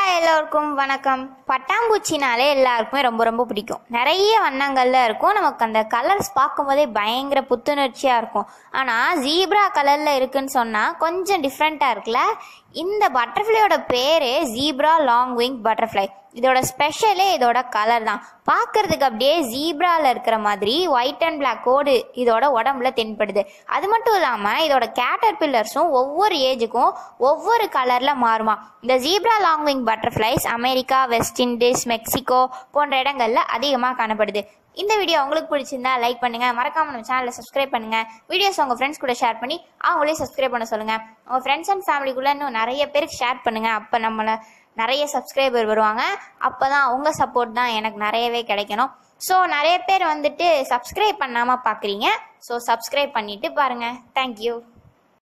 hi எல்லோருக்கும் வணக்கம் பட்டாம்பூச்சினாலே எல்லாருக்குமே ரொம்ப ரொம்ப பிடிக்கும் நிறைய வண்ணங்கள்ல இருக்கும் நமக்கு அந்த கலர்ஸ் பார்க்கும்போதே பயங்கர புத்துணர்ச்சியாக இருக்கும் ஆனால் ஜீப்ரா கலரில் இருக்குன்னு சொன்னால் கொஞ்சம் டிஃப்ரெண்ட்டாக இருக்குல்ல இந்த பட்டர்ஃப்ளையோட பேரு ஜீப்ரா லாங் விங் பட்டர்ஃப்ளை இதோட ஸ்பெஷலே இதோட கலர் தான் பார்க்கறதுக்கு அப்படியே ஜீப்ரால இருக்கிற மாதிரி ஒயிட் அண்ட் பிளாக் கோடு இதோட உடம்புல தென்படுது அது மட்டும் இல்லாமல் இதோட கேட்டர் பில்லர்ஸும் ஒவ்வொரு ஏஜுக்கும் ஒவ்வொரு கலரில் மாறுமா இந்த zebra long wing butterflies America West Indies Mexico போன்ற இடங்கள்ல அதிகமாக காணப்படுது இந்த வீடியோ உங்களுக்கு பிடிச்சிருந்தா லைக் பண்ணுங்க மறக்காம நம்ம சேனலை சப்ஸ்கிரைப் பண்ணுங்க வீடியோஸ் உங்க ஃப்ரெண்ட்ஸ் கூட ஷேர் பண்ணி அவங்களே சப்ஸ்கிரைப் பண்ண சொல்லுங்க உங்க ஃப்ரெண்ட்ஸ் அண்ட் ஃபேமிலிக்குள்ள இன்னும் நிறைய பேருக்கு ஷேர் பண்ணுங்க அப்போ நம்மள நிறைய சப்ஸ்கிரைபர் வருவாங்க அப்போ தான் உங்கள் சப்போர்ட் தான் எனக்கு நிறையவே கிடைக்கணும் ஸோ நிறைய பேர் வந்துட்டு சப்ஸ்கிரைப் பண்ணாமல் பார்க்குறீங்க ஸோ சப்ஸ்கிரைப் பண்ணிட்டு பாருங்கள் தேங்க்யூ